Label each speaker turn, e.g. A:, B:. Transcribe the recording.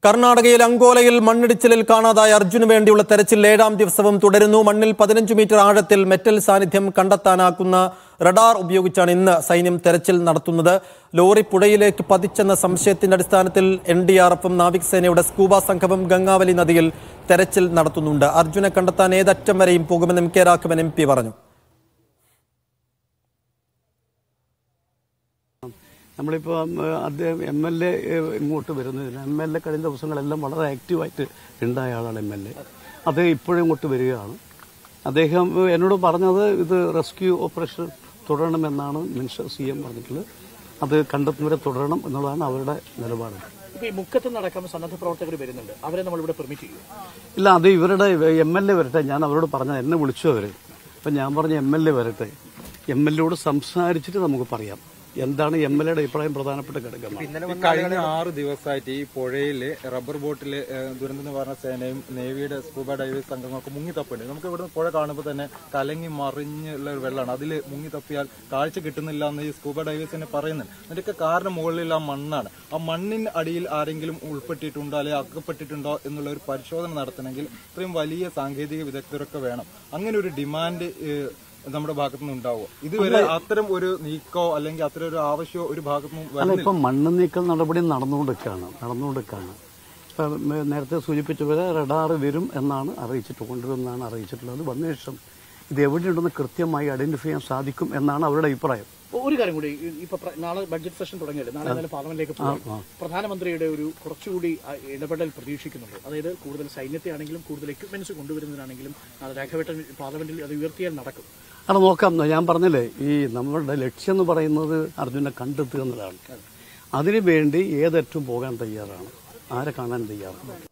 A: കർണാടകയിൽ അങ്കോലയിൽ മണ്ണിടിച്ചിലിൽ കാണാതായ അർജുന് വേണ്ടിയുള്ള തെരച്ചിൽ ഏഴാം ദിവസവും തുടരുന്നു മണ്ണിൽ പതിനഞ്ച് മീറ്റർ ആഴത്തിൽ മെറ്റൽ സാന്നിധ്യം കണ്ടെത്താനാക്കുന്ന റഡാർ ഉപയോഗിച്ചാണ് ഇന്ന് സൈന്യം തെരച്ചിൽ നടത്തുന്നത് ലോറി പുഴയിലേക്ക് പതിച്ചെന്ന സംശയത്തിന്റെ അടിസ്ഥാനത്തിൽ എൻ ഡി ആർ എഫും നാവികസേനയുടെ സ്കൂബ സംഘവും ഗംഗാവലി നദിയിൽ തെരച്ചിൽ നടത്തുന്നുണ്ട് അർജുനെ കണ്ടെത്താൻ ഏതറ്റം വരെയും പോകുമെന്ന് M K Raghavan M P പറഞ്ഞു
B: നമ്മളിപ്പോൾ അദ്ദേഹം എം എൽ എ ഇങ്ങോട്ട് വരുന്നതിന് എം എൽ എ കഴിഞ്ഞ ദിവസങ്ങളെല്ലാം വളരെ ആക്റ്റീവായിട്ട് ഉണ്ടായ ആളാണ് എം എൽ എ അദ്ദേഹം ഇപ്പോഴും ഇങ്ങോട്ട് വരികയാണ് അദ്ദേഹം എന്നോട് പറഞ്ഞത് ഇത് റെസ്ക്യൂ ഓപ്പറേഷൻ തുടരണമെന്നാണ് മിനിസ്റ്റർ സി എം പറഞ്ഞിട്ടുള്ളത് അത് കണ്ടെത്തുന്നവരെ തുടരണം എന്നുള്ളതാണ് അവരുടെ നിലപാട്
C: ഇപ്പൊ ഈ മുക്കത്ത് നടക്കാൻ സന്നദ്ധ പ്രവർത്തകർ വരുന്നുണ്ട് അവരെ നമ്മൾ ഇവിടെ പെർമിറ്റ് ചെയ്യും
B: ഇല്ല അത് ഇവരുടെ എം എൽ എ വരട്ടെ ഞാൻ അവരോട് പറഞ്ഞത് എന്നെ വിളിച്ചു അവർ അപ്പം ഞാൻ പറഞ്ഞ എം എൽ എ വരട്ടെ എം എൽ എയോട് സംസാരിച്ചിട്ട് നമുക്ക് പറയാം എന്താണ് എം എൽ എയുടെ അഭിപ്രായം പ്രധാനപ്പെട്ട ഘടകമാണ്
D: ഈ കഴിഞ്ഞ ആറ് ദിവസമായിട്ട് ഈ പുഴയില് റബ്ബർ ബോട്ടില് ഏഹ്, ദുരന്ത നിവാരണ സേനയും നേവിയുടെ സ്കൂബ ഡൈവേഴ്സ് സംഘങ്ങളൊക്കെ മുങ്ങി തപ്പുണ്ട് നമുക്ക് ഇവിടുന്ന് പുഴ കാണുമ്പോൾ തന്നെ കലങ്ങി മറിഞ്ഞുള്ള ഒരു വെള്ളമാണ് അതിൽ മുങ്ങി തപ്പിയാൽ കാഴ്ച കിട്ടുന്നില്ല എന്ന് ഈ സ്കൂബ ഡൈവേഴ്സ് തന്നെ പറയുന്നുണ്ട് അതിന്റെയൊക്കെ കാരണം മുകളിൽ ആ മണ്ണാണ് ആ മണ്ണിന് അടിയിൽ ആരെങ്കിലും ഉൾപ്പെട്ടിട്ടുണ്ടോ അല്ലെങ്കിൽ അകപ്പെട്ടിട്ടുണ്ടോ എന്നുള്ള ഒരു പരിശോധന നടത്തണമെങ്കിൽ ഇത്രയും വലിയ സാങ്കേതിക വിദഗ്ധരൊക്കെ വേണം അങ്ങനെ ഒരു ഡിമാൻഡ് ഏഹ്, നമ്മുടെ ഭാഗത്തുനിന്ന് ഉണ്ടാവുമോ ഇതുവരെ അത്തരം ഒരു നീക്കോ അല്ലെങ്കിൽ അത്തരം ഒരു ആവശ്യമോ ഒരു ഭാഗത്തുനിന്നും
B: അല്ല
D: വരുന്നില്ല
B: ഇപ്പം മണ്ണ് നീക്കൽ നടപടി നടന്നുകൊണ്ടിരിക്കുകയാണ് നടന്നുകൊണ്ടിരിക്കുകയാണ് ഇപ്പം മ- നേരത്തെ സൂചിപ്പിച്ച പോലെ റഡാർ വരും എന്നാണ് അറിയിച്ചിട്ട് കൊണ്ടുവരുമെന്നാണ് അറിയിച്ചിട്ടുള്ളത് വന്ന ശേഷം ഇത് എവിടെയുണ്ടെന്ന് കൃത്യമായി ഐഡന്റിഫൈ ചെയ്യാൻ സാധിക്കും എന്നാണ് അവരുടെ അഭിപ്രായം
C: ഒരു കാര്യം കൂടി ഈ- ഇപ്പൊ പ്ര- നാളെ ബഡ്ജറ്റ് സെഷൻ തുടങ്ങിയല്ലേ നാളെ എന്തായാലും പാർലമെന്റിലേക്ക് പോകും പ്രധാനമന്ത്രിയുടെ ഒരു കുറച്ചുകൂടി ആ, ഇടപെടൽ പ്രതീക്ഷിക്കുന്നുണ്ട് അതായത് കൂടുതൽ സൈന്യത്തെ ആണെങ്കിലും കൂടുതൽ എക്യുപ്മെന്റ്സ് കൊണ്ടുവരുന്നതിനാണെങ്കിലും അത് രാഘവേട്ടൻ പാർലമെന്റിൽ അത് ഉയർത്തിയാൽ നടക്കും
B: അവിടെ നോക്കാം ഞാൻ പറഞ്ഞില്ലേ ഈ നമ്മളുടെ ലക്ഷ്യം എന്ന് പറയുന്നത് അർജുനെ കണ്ടെത്തുക എന്നതാണ് അതിനുവേണ്ടി ഏതറ്റവും പോകാൻ തയ്യാറാണ് ആരെ കാണാൻ തയ്യാറാണ്